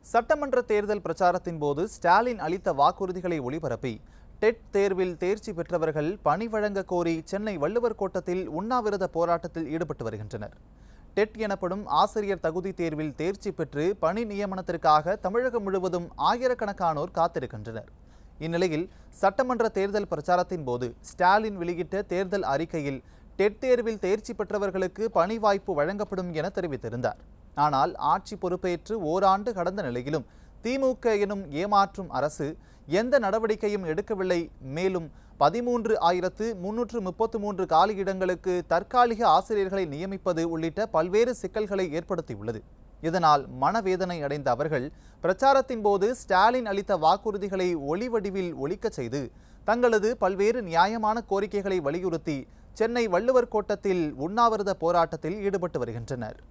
சட்டமன்ற தேர்தல் பிரச்சாரத்தின் போது ஸ்டாலின் அளித்த வாக்குறுதிகளை ஒளிபரப்பி டெட் தேர்வில் தேர்ச்சி பெற்றவர்கள் பணி வழங்க கோரி சென்னை வள்ளுவர் கோட்டத்தில் உண்ணாவிரத போராட்டத்தில் ஈடுபட்டு வருகின்றனர் டெட் எனப்படும் ஆசிரியர் தகுதி தேர்வில் தேர்ச்சி பெற்று பணி நியமனத்திற்காக தமிழகம் முழுவதும் ஆயிரக்கணக்கானோர் காத்திருக்கின்றனர் இந்நிலையில் சட்டமன்ற தேர்தல் பிரச்சாரத்தின் போது ஸ்டாலின் வெளியிட்ட தேர்தல் அறிக்கையில் டெட் தேர்வில் தேர்ச்சி பெற்றவர்களுக்கு பணி வாய்ப்பு வழங்கப்படும் என தெரிவித்திருந்தார் ஆனால் ஆட்சி பொறுப்பேற்று ஓராண்டு கடந்த நிலையிலும் திமுக எனும் ஏமாற்றும் அரசு எந்த நடவடிக்கையும் எடுக்கவில்லை மேலும் பதிமூன்று ஆயிரத்து முன்னூற்று முப்பத்து மூன்று காலியிடங்களுக்கு தற்காலிக ஆசிரியர்களை நியமிப்பது உள்ளிட்ட பல்வேறு சிக்கல்களை ஏற்படுத்தியுள்ளது இதனால் மனவேதனை அடைந்த அவர்கள் பிரச்சாரத்தின் போது ஸ்டாலின் அளித்த வாக்குறுதிகளை ஒளி வடிவில் ஒலிக்கச் செய்து தங்களது பல்வேறு நியாயமான கோரிக்கைகளை வலியுறுத்தி சென்னை வள்ளுவர் கோட்டத்தில் உண்ணாவிரத போராட்டத்தில் ஈடுபட்டு வருகின்றனர்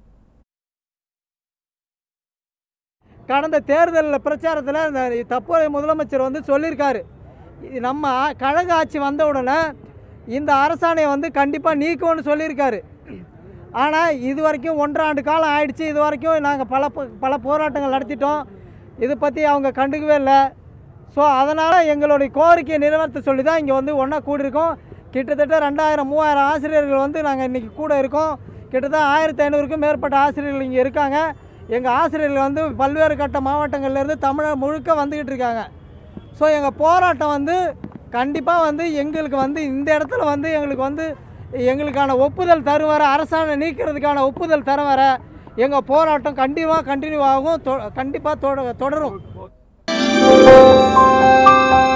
கடந்த தேர்தலில் பிரச்சாரத்தில் இந்த தற்போதைய முதலமைச்சர் வந்து சொல்லியிருக்காரு இது நம்ம கழக ஆட்சி வந்த உடனே இந்த அரசாணையை வந்து கண்டிப்பாக நீக்கும்னு சொல்லியிருக்காரு ஆனால் இது வரைக்கும் ஒன்றாண்டு காலம் ஆயிடுச்சு இது வரைக்கும் நாங்கள் பல ப- பல போராட்டங்கள் நடத்திட்டோம் இதை பற்றி அவங்க கண்டுக்கவே இல்லை ஸோ அதனால் எங்களுடைய கோரிக்கையை நிறைவேற்ற சொல்லி தான் இங்கே வந்து ஒன்றா கூடியிருக்கோம் கிட்டத்தட்ட ரெண்டாயிரம் மூவாயிரம் ஆசிரியர்கள் வந்து நாங்கள் இன்றைக்கி கூட இருக்கோம் கிட்டத்தட்ட ஆயிரத்தி ஐநூறுக்கும் மேற்பட்ட ஆசிரியர்கள் இங்கே இருக்காங்க எங்கள் ஆசிரியர்கள் வந்து பல்வேறு கட்ட மாவட்டங்கள்லேருந்து தமிழகம் முழுக்க வந்துக்கிட்டு இருக்காங்க ஸோ எங்கள் போராட்டம் வந்து கண்டிப்பாக வந்து எங்களுக்கு வந்து இந்த இடத்துல வந்து எங்களுக்கு வந்து எங்களுக்கான ஒப்புதல் தரும் வர அரசாணை நீக்கிறதுக்கான ஒப்புதல் தர வர எங்கள் போராட்டம் கண்டிப்பாக கண்டினியூ ஆகும் தொ கண்டிப்பாக தொட தொடரும்